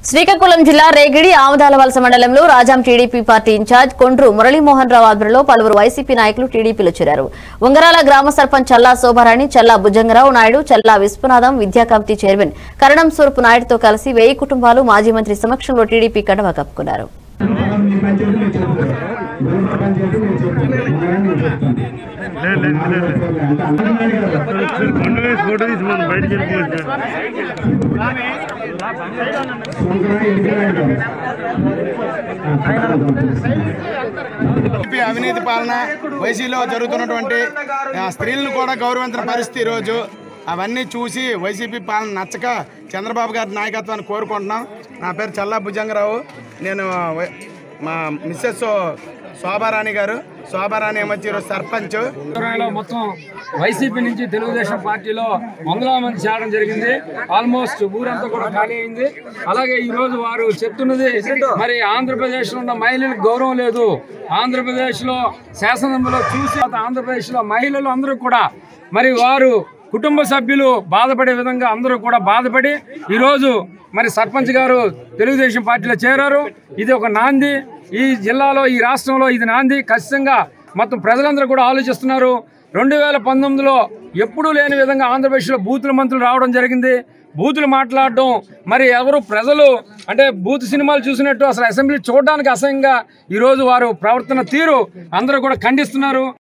శ్రీకాకుళం జిల్లా రేగిడి ఆమదాల వలస మండలంలో Rajam TDP party incharge Kondru Muralimohan Rao ఆధ్వర్యంలో పలువురు వైసీపీ నాయకులు టీడీపీలో చేరారు ఉంగరాల గ్రామ సర్పంచ్ చల్లా శోభారాణి చల్లా భుజంగరావు నాయుడు చల్లా విశ్వనాథం విద్యా కమిటీ చైర్మన్ కరణం సూర్పు నాయుడుతో కలిసి వెయ్యి కుటుంబాలు మాజీ మంత్రి సమక్షంలో టీడీపీ కండవా కప్పుకున్నారు మీ పంచాయతీ మీరు చెప్తారు గురువుల పంచాయతీ మీరు చెప్తారు నేను చెప్తాను అంటే అంటున్నాడు కదా పండు వేసి ఫోటో తీసి మనం బయటికి వెళ్ళిపోవచ్చు శంకర ఎన్నికలు టీడీపీ అవినీతి పాలన వైసీలో జరుగుతున్నటువంటి ఆ, స్త్రీలను కూడా గౌరవించిన పరిస్థితి ఈరోజు అవన్నీ చూసి వైసీపీ పాలన నచ్చక చంద్రబాబు గారి నాయకత్వాన్ని కోరుకుంటున్నాం నా పేరు చల్లా భుజంగరావు నేను వై- మా మిస్సెస్ శోభారాణి గారు శోభారాణి ఏమొచ్చి ఈరోజు సర్పంచ్ ఆంధ్రాలో మొత్తం వైసీపీ నుంచి తెలుగుదేశం పార్టీలో వందల మంది చేరడం జరిగింది ఆల్మోస్ట్ ఊరంతా కూడా ఖాళీ అయింది అలాగే ఈ రోజు వారు చెప్తున్నది మరి ఆంధ్రప్రదేశ్ లో ఉన్న మహిళలకు గౌరవం లేదు ఆంధ్రప్రదేశ్ లో శాసనంలో చూసి ఆంధ్రప్రదేశ్ లో మహిళలు అందరూ కూడా మరి వారు కుటుంబ సభ్యులు బాధపడే విధంగా అందరూ కూడా బాధపడి ఈరోజు మరి సర్పంచ్ గారు తెలుగుదేశం పార్టీలో చేరారు ఇది ఒక నాంది ఈ జిల్లాలో ఈ రాష్ట్రంలో ఇది నాంది ఖచ్చితంగా మొత్తం ప్రజలందరూ కూడా ఆలోచిస్తున్నారు రెండు వేల పంతొమ్మిదిలో ఎప్పుడూ లేని విధంగా ఆంధ్రప్రదేశ్లో బూతుల మంత్రులు రావడం జరిగింది బూతులు మాట్లాడడం మరి ఎవరు ప్రజలు అంటే బూత్ సినిమాలు చూసినట్టు అసలు అసెంబ్లీ చూడడానికి అసహ్యంగా ఈరోజు వారు ప్రవర్తన తీరు అందరూ కూడా ఖండిస్తున్నారు